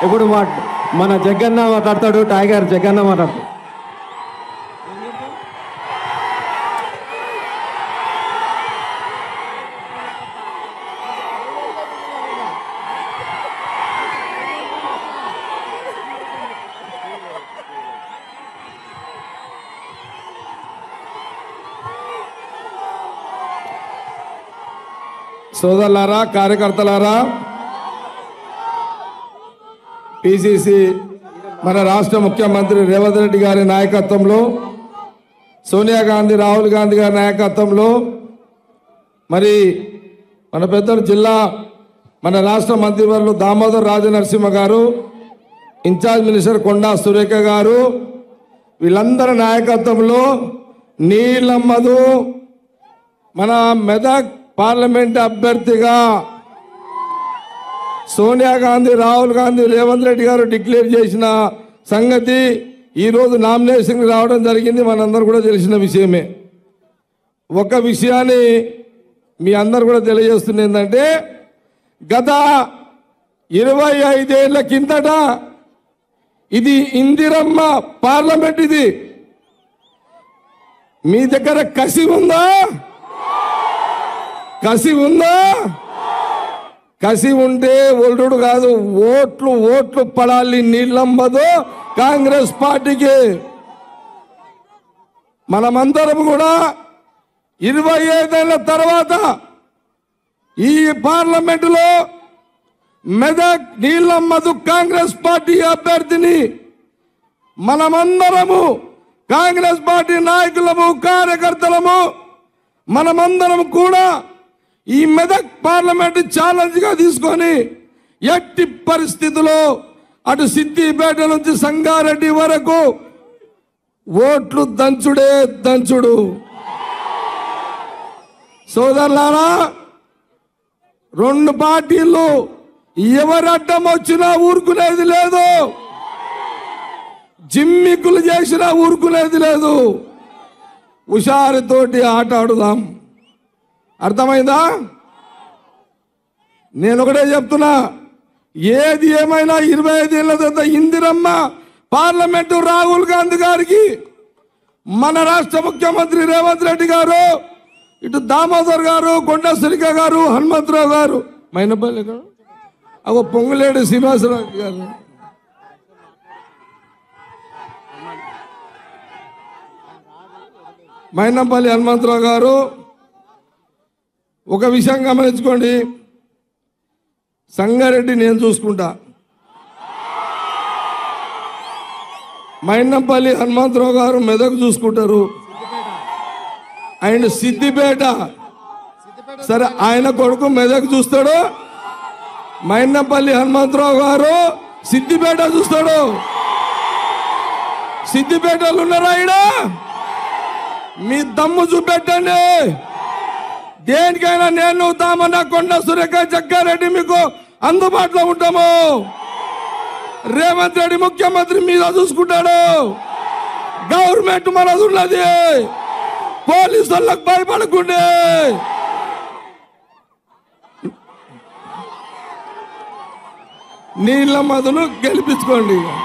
ఇప్పుడు మా మన జగన్న మాట్లాడతాడు టైగర్ జగన్న మాట్లాడతాడు సోదరులారా కార్యకర్తలారా పిసిసి మన రాష్ట్ర ముఖ్యమంత్రి రేవంత్ రెడ్డి గారి నాయకత్వంలో సోనియా గాంధీ రాహుల్ గాంధీ గారి నాయకత్వంలో మరి మన పెద్దలు జిల్లా మన రాష్ట్ర మంత్రివర్యులు దామోదర్ రాజనరసింహ గారు ఇన్ఛార్జ్ మినిస్టర్ కొండా సురేఖ గారు వీళ్ళందరి నాయకత్వంలో నీలమ్మదు మన మెదక్ పార్లమెంట్ అభ్యర్థిగా సోనియా గాంధీ రాహుల్ గాంధీ రేవంత్ రెడ్డి గారు డిక్లేర్ చేసిన సంగతి ఈరోజు నామినేషన్ రావడం జరిగింది మనందరూ కూడా తెలిసిన విషయమే ఒక విషయాన్ని మీ అందరు కూడా తెలియజేస్తుంది ఏంటంటే గత ఇరవై ఐదేళ్ల కిందట ఇది ఇందిరమ్మ పార్లమెంట్ ఇది మీ దగ్గర కసి ఉందా కసి ఉందా కసి ఉంటే ఒల్లుడు కాదు ఓట్లు ఓట్లు పడాలి నీళ్ళమ్మదు కాంగ్రెస్ పార్టీకి మనమందరం కూడా ఇరవై ఐదేళ్ల తర్వాత ఈ పార్లమెంటులో మెదక్ నీళ్ళమ్మదు కాంగ్రెస్ పార్టీ అభ్యర్థిని మనమందరము కాంగ్రెస్ పార్టీ నాయకులము కార్యకర్తలము మనమందరం కూడా ఈ మెదక్ పార్లమెంట్ ఛాలెంజ్ గా తీసుకొని ఎట్టి పరిస్థితుల్లో అటు సిద్దిపేట నుంచి సంగారెడ్డి వరకు ఓట్లు దంచుడే దంచుడు సోదరులారా రెండు పార్టీలు ఎవరు అడ్డం వచ్చినా ఊరుకునేది లేదు జిమ్మికులు చేసినా ఊరుకునేది లేదు హుషారుతోటి ఆట ఆడుదాం అర్థమైందా నేను ఒకటే చెప్తున్నా ఏది ఏమైనా ఇరవై ఐదేళ్ల తర్వాత ఇందిరమ్మ పార్లమెంటు రాహుల్ గాంధీ గారికి మన రాష్ట్ర ముఖ్యమంత్రి రేవంత్ రెడ్డి గారు ఇటు దామోదర్ గారు కొండ సురిక గారు హనుమంతరావు గారు మైనపల్లి గారు అగో పొంగులేడు శ్రీనివాసరావు గారు మైనంపల్లి హనుమంతరావు గారు ఒక విషయం గమనించుకోండి సంగారెడ్డి నేను చూసుకుంటా మైనంపల్లి హనుమంతరావు గారు మెదక్ చూసుకుంటారు ఆయన సిద్దిపేట సరే ఆయన కొడుకు మెదక్ చూస్తాడు మైనంపల్లి హనుమంతరావు గారు సిద్దిపేట చూస్తాడు సిద్దిపేటలు ఉన్నారా ఆయన మీ దమ్ము చూపెట్టండి దేనికైనా నేను తామన్న కొండ సురేఖ జగ్గారెడ్డి మీకు అందుబాటులో ఉంటాము రేవంత్ రెడ్డి ముఖ్యమంత్రి మీద చూసుకుంటాడు గవర్నమెంట్ మనది ఉన్నది పోలీసు వాళ్ళకు భయపడకుండే నీళ్ళ మధును గెలిపించుకోండి